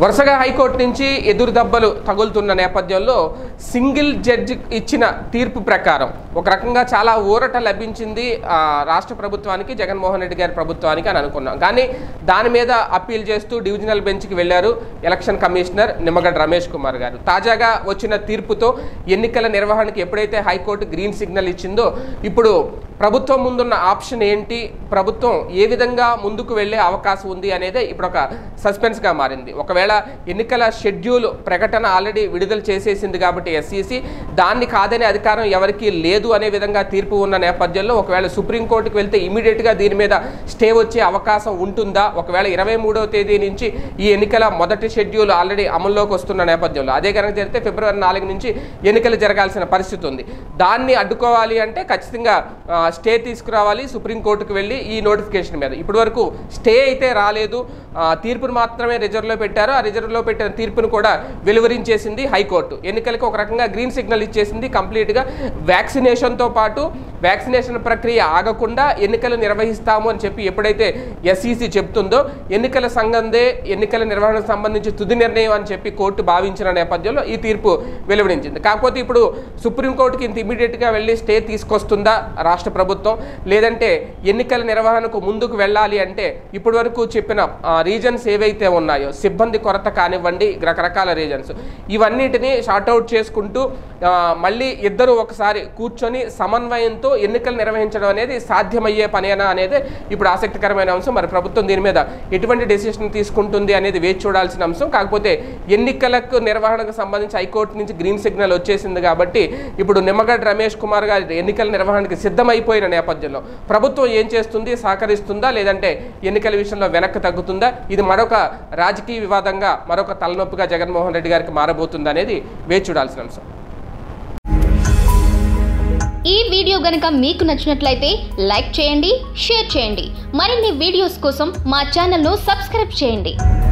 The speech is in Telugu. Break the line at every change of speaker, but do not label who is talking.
వరుసగా హైకోర్టు నుంచి ఎదురు దెబ్బలు తగులుతున్న నేపథ్యంలో సింగిల్ జడ్జి ఇచ్చిన తీర్పు ప్రకారం ఒక రకంగా చాలా ఊరట లభించింది ఆ, రాష్ట్ర ప్రభుత్వానికి జగన్మోహన్ రెడ్డి గారి ప్రభుత్వానికి అని అనుకున్నాం కానీ దాని మీద అప్పీల్ చేస్తూ డివిజనల్ బెంచ్కి వెళ్లారు ఎలక్షన్ కమిషనర్ నిమ్మగడ్డ రమేష్ కుమార్ గారు తాజాగా వచ్చిన తీర్పుతో ఎన్నికల నిర్వహణకి ఎప్పుడైతే హైకోర్టు గ్రీన్ సిగ్నల్ ఇచ్చిందో ఇప్పుడు ప్రభుత్వం ముందున్న ఆప్షన్ ఏంటి ప్రభుత్వం ఏ విధంగా ముందుకు వెళ్ళే అవకాశం ఉంది అనేది ఇప్పుడు ఒక సస్పెన్స్గా మారింది ఒకవేళ ఎన్నికల షెడ్యూల్ ప్రకటన ఆల్రెడీ విడుదల చేసేసింది కాబట్టి ఎస్ఈసి దాన్ని కాదనే అధికారం ఎవరికీ లేదు అనే విధంగా తీర్పు ఉన్న నేపథ్యంలో ఒకవేళ సుప్రీంకోర్టుకు వెళ్తే ఇమీడియట్గా దీని మీద స్టే వచ్చే అవకాశం ఉంటుందా ఒకవేళ ఇరవై మూడవ తేదీ నుంచి ఈ ఎన్నికల మొదటి షెడ్యూల్ ఆల్రెడీ అమల్లోకి వస్తున్న నేపథ్యంలో అదే కనుక జరిగితే ఫిబ్రవరి నాలుగు నుంచి ఎన్నికలు జరగాల్సిన పరిస్థితి ఉంది దాన్ని అడ్డుకోవాలి అంటే ఖచ్చితంగా ఆ, స్టే తీసుకురావాలి సుప్రీంకోర్టుకు వెళ్ళి ఈ నోటిఫికేషన్ మీద ఇప్పటి వరకు స్టే అయితే రాలేదు ఆ, తీర్పును మాత్రమే రిజర్వ్లో పెట్టారు ఆ రిజర్వ్లో పెట్టిన తీర్పును కూడా వెలువరించేసింది హైకోర్టు ఎన్నికలకు ఒక రకంగా గ్రీన్ సిగ్నల్ ఇచ్చేసింది కంప్లీట్గా వ్యాక్సినేషన్తో పాటు వ్యాక్సినేషన్ ప్రక్రియ ఆగకుండా ఎన్నికలు నిర్వహిస్తాము అని చెప్పి ఎప్పుడైతే ఎస్ఈసి చెప్తుందో ఎన్నికల సంఘందే ఎన్నికల నిర్వహణకు సంబంధించి తుది నిర్ణయం అని చెప్పి కోర్టు భావించిన నేపథ్యంలో ఈ తీర్పు వెలువడించింది కాకపోతే ఇప్పుడు సుప్రీంకోర్టుకి ఇంత ఇమీడియట్గా వెళ్ళి స్టే తీసుకొస్తుందా రాష్ట్ర ప్రభుత్వం లేదంటే ఎన్నికల నిర్వహణకు ముందుకు వెళ్ళాలి అంటే ఇప్పటి వరకు చెప్పిన రీజన్స్ ఏవైతే ఉన్నాయో సిబ్బంది కొరత కానివ్వండి రకరకాల రీజన్స్ ఇవన్నిటిని షార్ట్అవుట్ చేసుకుంటూ ఆ, మళ్ళీ ఇద్దరు ఒకసారి కూర్చొని సమన్వయంతో ఎన్నికలు నిర్వహించడం అనేది సాధ్యమయ్యే పనేనా అనేది ఇప్పుడు ఆసక్తికరమైన అంశం మరి ప్రభుత్వం దీని మీద ఎటువంటి డెసిషన్ తీసుకుంటుంది అనేది వేచి చూడాల్సిన అంశం కాకపోతే ఎన్నికలకు నిర్వహణకు సంబంధించి హైకోర్టు నుంచి గ్రీన్ సిగ్నల్ వచ్చేసింది కాబట్టి ఇప్పుడు నిమ్మగడ్డ రమేష్ కుమార్ గారి ఎన్నికల నిర్వహణకి సిద్ధమైపోయిన నేపథ్యంలో ప్రభుత్వం ఏం చేస్తుంది సహకరిస్తుందా లేదంటే ఎన్నికల విషయంలో వెనక్కి తగ్గుతుందా ఇది మరొక రాజకీయ వివాదంగా మరొక తలనొప్పిగా జగన్మోహన్ రెడ్డి గారికి మారబోతుంది అనేది వేచి చూడాల్సిన అంశం
ఈ వీడియో గనుక మీకు నచ్చినట్లయితే లైక్ చేయండి షేర్ చేయండి మరిన్ని వీడియోస్ కోసం మా ఛానల్ను సబ్స్క్రైబ్ చేయండి